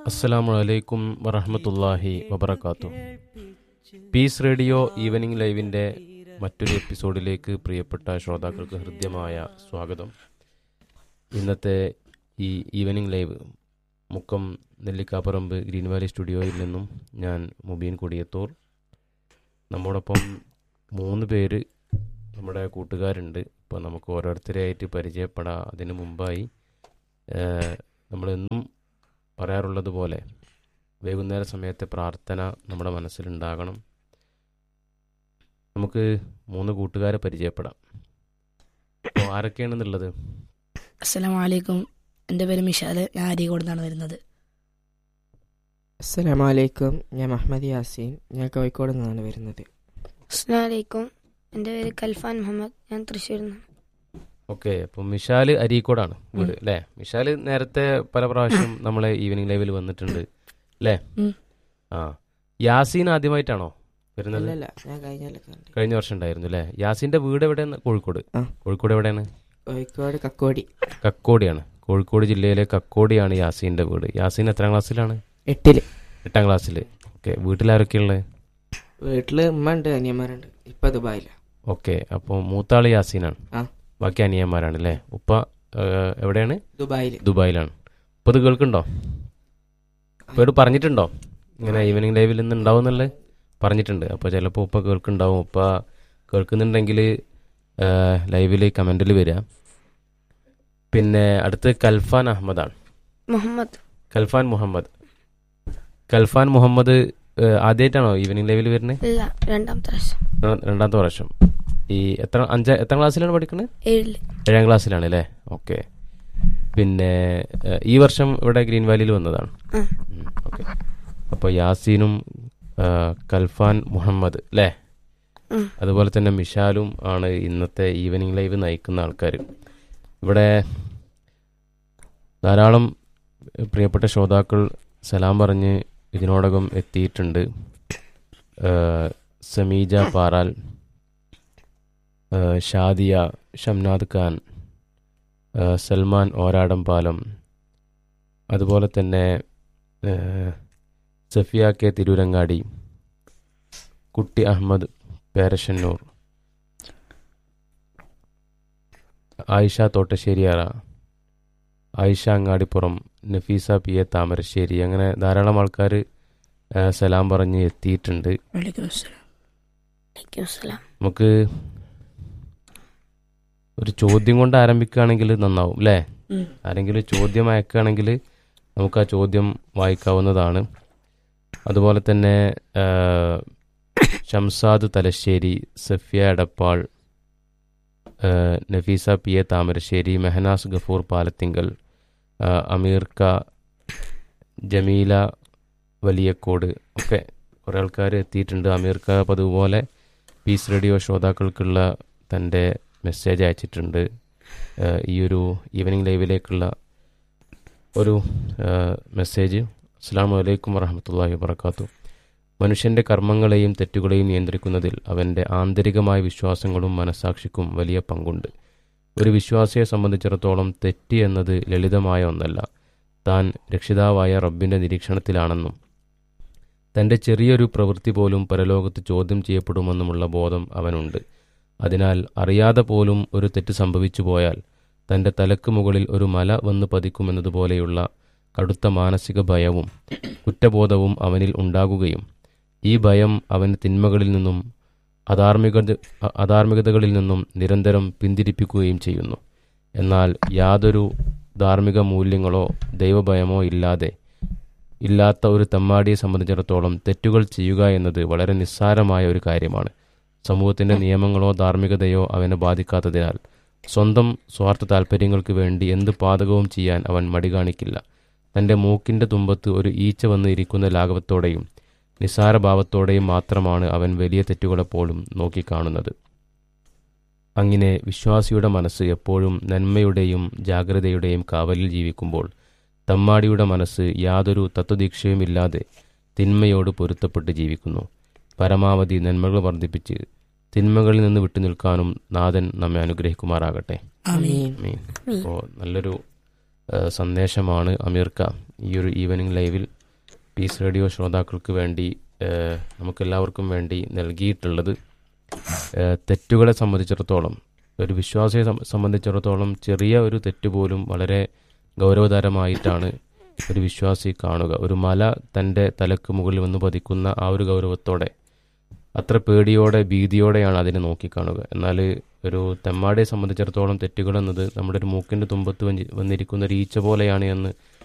അസ്സലാമു അലൈക്കും വറഹമത്തല്ലാഹി വബർക്കാത്തു പീസ് റേഡിയോ ഈവനിംഗ് ലൈവിൻ്റെ മറ്റൊരു എപ്പിസോഡിലേക്ക് പ്രിയപ്പെട്ട ശ്രോതാക്കൾക്ക് ഹൃദ്യമായ സ്വാഗതം ഇന്നത്തെ ഈ evening live Mukkam Nellikkaparamba green valley സ്റ്റുഡിയോയിൽ നിന്നും ഞാൻ മുബീൻ കൊടിയത്തൂർ നമ്മോടൊപ്പം മൂന്ന് പേര് നമ്മുടെ കൂട്ടുകാരുണ്ട് ഇപ്പോൾ നമുക്ക് ഓരോരുത്തരെയായിട്ട് പരിചയപ്പെടാം അതിനു മുമ്പായി ഏഹ്, നമ്മളെന്നും പറയാറുള്ളത് പോലെ വൈകുന്നേര സമയത്തെ പ്രാർത്ഥന നമ്മുടെ മനസ്സിലുണ്ടാകണം നമുക്ക് മൂന്ന് കൂട്ടുകാരെ പരിചയപ്പെടാം അപ്പോൾ ആരൊക്കെയാണെന്നുള്ളത് അസ്സലാമു അലൈക്കും എൻ്റെ പേര് മിഷാല് ഞാൻ അരീക്കോട് നിന്നാണ് വരുന്നത് അസ്സലാമു അലൈക്കും ഞാൻ മുഹമ്മദ് യാസീൻ ഞാൻ കോഴിക്കോട് നിന്നാണ് വരുന്നത് അസ്സലാമലൈക്കും എൻ്റെ പേര് കൽഫാൻ മുഹമ്മദ് ഞാൻ തൃശ്ശൂരിൽ നിന്ന് ഓക്കെ അപ്പോൾ മിഷാല് അരീക്കോടാണ് വീട് അല്ലേ മിഷാല് നേരത്തെ പല പ്രാവശ്യം നമ്മളെ ഈവനിങ് ലൈവിൽ വന്നിട്ടുണ്ട് അല്ലേ ഉം. ആ യാസീൻ ആദ്യമായിട്ടാണോ വരുന്നത് അല്ലല്ല ഞാൻ കഴിഞ്ഞ കണ്ടു കഴിഞ്ഞ വർഷം ഉണ്ടായിരുന്നു അല്ലേ യാസീൻ്റെ വീട് എവിടെയാണ് കോഴിക്കോട് ആ. കോഴിക്കോട് എവിടെയാണ് കോഴിക്കോട് കക്കോടി കക്കോടിയാണ് കോഴിക്കോട് ജില്ലയിലെ കക്കോടിയാണ് യാസീൻ്റെ വീട് യാസീൻ എത്രാം ക്ലാസ്സിലാണ് എട്ടില് എട്ടാം ക്ലാസ്സിൽ ഓക്കെ വീട്ടിലാരൊക്കെയുള്ളത് വീട്ടില് ഉമ്മ ഉണ്ട് അനിയന്മാരുണ്ട് ഇപ്പൊ ദുബായില ഓക്കെ അപ്പോൾ മൂത്താള് യാസീനാണ് ആ. ബാക്കി അനിയന്മാരാണ് അല്ലേ ഉപ്പ ആ, എവിടെയാണ് ദുബായില് ദുബായിലാണ് ഉപ്പ ഇത് കേൾക്കുന്നുണ്ടോ ഉപ്പയോട് പറഞ്ഞിട്ടുണ്ടോ ഇങ്ങനെ ഈവനിങ് ലൈവിൽ നിന്ന് ഉണ്ടാവും എന്നുള്ളത് പറഞ്ഞിട്ടുണ്ട് അപ്പോൾ ചിലപ്പോൾ ഉപ്പ കേൾക്കുന്നുണ്ടാവും ഉപ്പ കേൾക്കുന്നുണ്ടെങ്കിൽ ലൈവിൽ കമൻറ്റിൽ വരിക പിന്നെ അടുത്ത് കൽഫാൻ അഹമ്മദാണ് മുഹമ്മദ് കൽഫാൻ മുഹമ്മദ് കൽഫാൻ മുഹമ്മദ് ഏഹ്, ആദ്യമായിട്ടാണോ ഈവനിങ് ലൈവിൽ വരുന്നത് ഇല്ല രണ്ടാമത്തെ പ്രാവശ്യം രണ്ടാമത്തെ വർഷം ഈ എത്ര അഞ്ച എത്ര ക്ലാസ്സിലാണ് പഠിക്കുന്നത് ഏഴില് ഏഴാം ക്ലാസ്സിലാണ് അല്ലേ ഓക്കെ പിന്നെ ഏഹ്, ഈ വർഷം ഇവിടെ ഗ്രീൻ വാലിയിൽ വന്നതാണ് ആ ഓക്കെ അപ്പോൾ യാസീനും ഏഹ്, കൽഫാൻ മുഹമ്മദ് അല്ലേ ഉം. അതുപോലെ തന്നെ മിഷാലും ആണ് ഇന്നത്തെ ഈവനിങ് ലൈവ് നയിക്കുന്ന ആൾക്കാർ ഇവിടെ ധാരാളം പ്രിയപ്പെട്ട ശ്രോതാക്കൾ സലാം പറഞ്ഞ് ഇതിനോടകം എത്തിയിട്ടുണ്ട് ഏഹ്, സമീജ പാറാൽ ഏഹ്, ഷാദിയ ഷംനാദ് ഖാൻ ഏഹ്, സൽമാൻ ഓരാടംപാലം അതുപോലെ തന്നെ ഏഹ്, Safiya K Tirurangadi Kutty Ahammed Perassannur Ayisha Thottasseriyara Ayisha Angadippuram Nafeesa P A Thamarassery അങ്ങനെ ധാരാളം ആൾക്കാർ സലാം പറഞ്ഞ് എത്തിയിട്ടുണ്ട് വലൈക്കും അസ്സലാം വലൈക്കും അസ്സലാം നമുക്ക് ഒരു ചോദ്യം കൊണ്ട് ആരംഭിക്കുകയാണെങ്കിൽ നന്നാവും അല്ലേ ഉം. ആരെങ്കിലും ചോദ്യം അയക്കുകയാണെങ്കിൽ നമുക്ക് ആ ചോദ്യം വായിക്കാവുന്നതാണ് അതുപോലെ തന്നെ ആ, ഷംസാദ് തലശ്ശേരി സഫിയ എടപ്പാൾ ആ, നഫീസ പി എ താമരശ്ശേരി മെഹനാസ് ഗഫൂർ പാലത്തിങ്കൽ ആ, അമീർ ക ജമീല വലിയക്കോട് ഒക്കെ കുറേ ആൾക്കാർ എത്തിയിട്ടുണ്ട് അമീർ ക പതിവ് പോലെ പീസ് റേഡിയോ ശ്രോതാക്കൾക്കുള്ള തൻ്റെ മെസ്സേജ് അയച്ചിട്ടുണ്ട് ഏഹ് ഈ ഒരു ഈവനിങ് ലൈവിലേക്കുള്ള ഒരു ഏഹ് മെസ്സേജ് അസ്സാം വലൈക്കും വറഹമത്തല്ലാഹി വബർക്കാത്തു മനുഷ്യൻ്റെ കർമ്മങ്ങളെയും തെറ്റുകളെയും നിയന്ത്രിക്കുന്നതിൽ അവൻ്റെ ആന്തരികമായ വിശ്വാസങ്ങളും മനസാക്ഷിക്കും വലിയ പങ്കുണ്ട് ഒരു വിശ്വാസിയെ സംബന്ധിച്ചിടത്തോളം തെറ്റ് എന്നത് ലളിതമായ ഒന്നല്ല താൻ രക്ഷിതാവായ റബ്ബിൻ്റെ നിരീക്ഷണത്തിലാണെന്നും തൻ്റെ ചെറിയൊരു പ്രവൃത്തി പോലും പരലോകത്ത് ചോദ്യം ചെയ്യപ്പെടുമെന്നുമുള്ള ബോധം അവനുണ്ട് അതിനാൽ അറിയാതെ പോലും ഒരു തെറ്റ് സംഭവിച്ചു പോയാൽ തൻ്റെ തലക്ക് മുകളിൽ ഒരു മല വന്ന് പതിക്കുമെന്നതുപോലെയുള്ള കടുത്ത മാനസിക ഭയവും കുറ്റബോധവും അവനിൽ ഉണ്ടാകുകയും ഈ ഭയം അവന് തിന്മകളിൽ നിന്നും അധാർമികത അ- അധാർമികതകളിൽ നിന്നും നിരന്തരം പിന്തിരിപ്പിക്കുകയും ചെയ്യുന്നു എന്നാൽ യാതൊരു ധാർമ്മിക മൂല്യങ്ങളോ ദൈവഭയമോ ഇല്ലാതെ ഇല്ലാത്ത ഒരു തെമ്മാടിയെ സംബന്ധിച്ചിടത്തോളം തെറ്റുകൾ ചെയ്യുക എന്നത് വളരെ നിസ്സാരമായ ഒരു കാര്യമാണ് സമൂഹത്തിൻ്റെ നിയമങ്ങളോ ധാർമ്മികതയോ അവനെ ബാധിക്കാത്തതിനാൽ സ്വന്തം സ്വാർത്ഥ താല്പര്യങ്ങൾക്ക് വേണ്ടി എന്ത് പാതകവും ചെയ്യാൻ അവൻ മടി കാണിക്കില്ല തൻ്റെ മൂക്കിൻ്റെ തുമ്പത്ത് ഒരു ഈച്ച വന്ന് ഇരിക്കുന്ന ലാഘവത്തോടെയും നിസ്സാരഭാവത്തോടെയും മാത്രമാണ് അവൻ വലിയ തെറ്റുകളെപ്പോലും നോക്കിക്കാണുന്നത് അങ്ങനെ വിശ്വാസിയുടെ മനസ്സ് എപ്പോഴും നന്മയുടെയും ജാഗ്രതയുടെയും കാവലിൽ ജീവിക്കുമ്പോൾ തമ്മാടിയുടെ മനസ്സ് യാതൊരു തത്വദീക്ഷയുമില്ലാതെ തിന്മയോട് പൊരുത്തപ്പെട്ട് ജീവിക്കുന്നു പരമാവധി നന്മകൾ വർദ്ധിപ്പിച്ച് തിന്മകളിൽ നിന്ന് വിട്ടുനിൽക്കാനും നാഥൻ നമ്മെ അനുഗ്രഹിക്കുമാറാകട്ടെ ആമീൻ മീൻ അപ്പോൾ നല്ലൊരു ആ, സന്ദേശമാണ് അമീർക്ക ഈ ഒരു ഈവനിങ് ലൈവിൽ പീസ് റേഡിയോ ശ്രോതാക്കൾക്ക് വേണ്ടി ഏഹ്, നമുക്കെല്ലാവർക്കും വേണ്ടി നൽകിയിട്ടുള്ളത് ഏഹ്, തെറ്റുകളെ സംബന്ധിച്ചിടത്തോളം ഒരു വിശ്വാസിയെ സം- സംബന്ധിച്ചിടത്തോളം ചെറിയ ഒരു തെറ്റ് പോലും വളരെ ഗൗരവതരമായിട്ടാണ് ഒരു വിശ്വാസി കാണുക ഒരു മല തൻ്റെ തലക്ക് മുകളിൽ വന്ന് പതിക്കുന്ന ആ ഒരു ഗൗരവത്തോടെ അത്ര പേടിയോടെ ഭീതിയോടെയാണ് അതിനെ നോക്കിക്കാണുക എന്നാൽ ഒരു തെമ്മാടിയെ സംബന്ധിച്ചിടത്തോളം തെറ്റുകൾ എന്നത് നമ്മുടെ ഒരു മൂക്കിൻ്റെ തുമ്പത്ത് വന്നി- വന്നിരിക്കുന്ന ഒരു ഈച്ച പോലെയാണ് എന്ന്